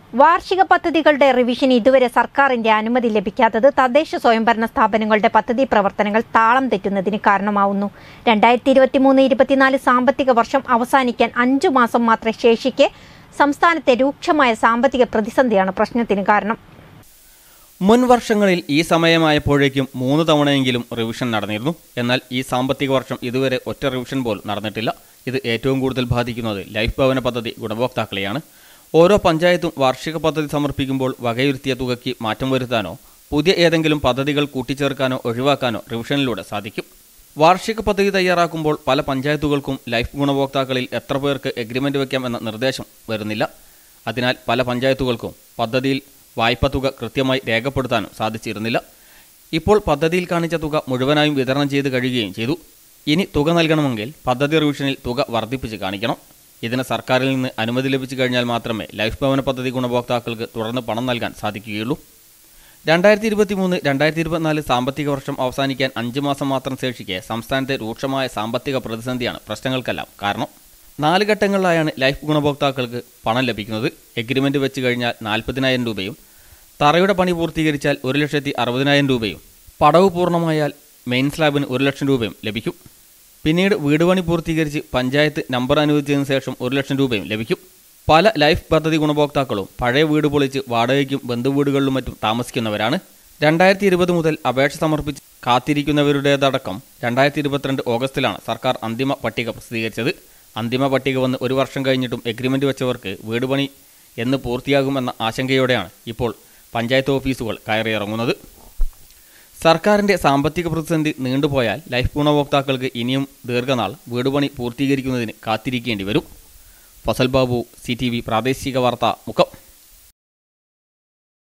വാർഷിക പദ്ധതികളുടെ റിവിഷൻ ഇതുവരെ സർക്കാരിന്റെ അനുമതി ലഭിക്കാത്തത് തദ്ദേശ സ്വയംഭരണ സ്ഥാപനങ്ങളുടെ പദ്ധതി പ്രവർത്തനങ്ങൾ താളം തെറ്റുന്നതിന് കാരണമാവുന്നു രണ്ടായിരത്തി ഇരുപത്തിമൂന്ന് ഇരുപത്തിനാല് സാമ്പത്തിക വർഷം അവസാനിക്കാൻ അഞ്ചു മാസം മാത്രമേ ശേഷിക്കെ സംസ്ഥാനത്തെ രൂക്ഷമായ സാമ്പത്തിക പ്രതിസന്ധിയാണ് പ്രശ്നത്തിന് കാരണം മുൻ വർഷങ്ങളിൽ ഈ സമയമായപ്പോഴേക്കും മൂന്ന് തവണയെങ്കിലും റിവിഷൻ നടന്നിരുന്നു എന്നാൽ ഈ സാമ്പത്തിക വർഷം ഇതുവരെ ഒറ്റ റിവിഷൻ പോലും നടന്നിട്ടില്ല ഇത് ഏറ്റവും കൂടുതൽ ബാധിക്കുന്നത് ലൈഫ് ഭവന പദ്ധതി ഗുണഭോക്താക്കളെയാണ് ഓരോ പഞ്ചായത്തും വാർഷിക പദ്ധതി സമർപ്പിക്കുമ്പോൾ വകയിരുത്തിയ തുകയ്ക്ക് മാറ്റം വരുത്താനോ പുതിയ ഏതെങ്കിലും പദ്ധതികൾ കൂട്ടിച്ചേർക്കാനോ ഒഴിവാക്കാനോ റിവിഷനിലൂടെ സാധിക്കും വാർഷിക പദ്ധതി തയ്യാറാക്കുമ്പോൾ പല പഞ്ചായത്തുകൾക്കും ലൈഫ് ഗുണഭോക്താക്കളിൽ എത്ര പേർക്ക് എഗ്രിമെന്റ് വയ്ക്കാം എന്ന നിർദ്ദേശം വരുന്നില്ല അതിനാൽ പല പഞ്ചായത്തുകൾക്കും പദ്ധതിയിൽ വായ്പ തുക കൃത്യമായി രേഖപ്പെടുത്താനും സാധിച്ചിരുന്നില്ല ഇപ്പോൾ പദ്ധതിയിൽ കാണിച്ച തുക മുഴുവനായും വിതരണം ചെയ്ത് കഴിയുകയും ചെയ്തു ഇനി തുക നൽകണമെങ്കിൽ പദ്ധതി റിവിഷനിൽ തുക വർദ്ധിപ്പിച്ച് കാണിക്കണം ഇതിന് സർക്കാരിൽ നിന്ന് അനുമതി ലഭിച്ചു കഴിഞ്ഞാൽ മാത്രമേ ലൈഫ് ഭവന പദ്ധതി ഗുണഭോക്താക്കൾക്ക് തുടർന്ന് പണം നൽകാൻ സാധിക്കുകയുള്ളൂ രണ്ടായിരത്തി ഇരുപത്തി മൂന്ന് രണ്ടായിരത്തി ഇരുപത്തിനാല് സാമ്പത്തിക വർഷം അവസാനിക്കാൻ അഞ്ച് മാസം മാത്രം ശേഷിക്കെ സംസ്ഥാനത്തെ രൂക്ഷമായ സാമ്പത്തിക പ്രതിസന്ധിയാണ് പ്രശ്നങ്ങൾക്കെല്ലാം കാരണം നാല് ഘട്ടങ്ങളിലായാണ് ലൈഫ് ഗുണഭോക്താക്കൾക്ക് പണം ലഭിക്കുന്നത് എഗ്രിമെന്റ് വെച്ച് കഴിഞ്ഞാൽ നാൽപ്പതിനായിരം രൂപയും തറയുടെ പണി പൂർത്തീകരിച്ചാൽ ഒരു ലക്ഷത്തി അറുപതിനായിരം രൂപയും പടവ് പൂർണ്ണമായാൽ മെയിൻ സ്ലാബിന് ഒരു ലക്ഷം രൂപയും ലഭിക്കും പിന്നീട് വീട് പണി പൂർത്തീകരിച്ച് പഞ്ചായത്ത് നമ്പർ അനുവദിച്ചതിന് ശേഷം ഒരു ലക്ഷം രൂപയും ലഭിക്കും പല ലൈഫ് പദ്ധതി ഗുണഭോക്താക്കളും പഴയ വീട് പൊളിച്ച് വാടകയ്ക്കും ബന്ധുവീടുകളിലും മറ്റും താമസിക്കുന്നവരാണ് രണ്ടായിരത്തി ഇരുപത് മുതൽ അപേക്ഷ സമർപ്പിച്ച് കാത്തിരിക്കുന്നവരുടേതടക്കം രണ്ടായിരത്തി ഇരുപത്തിരണ്ട് ഓഗസ്റ്റിലാണ് സർക്കാർ അന്തിമ പട്ടിക പ്രസിദ്ധീകരിച്ചത് അന്തിമ പട്ടിക വന്ന് ഒരു വർഷം കഴിഞ്ഞിട്ടും എഗ്രിമെന്റ് വെച്ചവർക്ക് വീട് പണി എന്ന് പൂർത്തിയാകുമെന്ന ആശങ്കയോടെയാണ് ഇപ്പോൾ പഞ്ചായത്ത് ഓഫീസുകൾ കയറിയിറങ്ങുന്നത് സർക്കാരിന്റെ സാമ്പത്തിക പ്രതിസന്ധി നീണ്ടുപോയാൽ ലൈഫ് ഗുണഭോക്താക്കൾക്ക് ഇനിയും ദീർഘനാൾ വീടുപണി പൂർത്തീകരിക്കുന്നതിന് കാത്തിരിക്കേണ്ടി വരും ഫസൽ ബാബു സി പ്രാദേശിക വാർത്ത മുഖം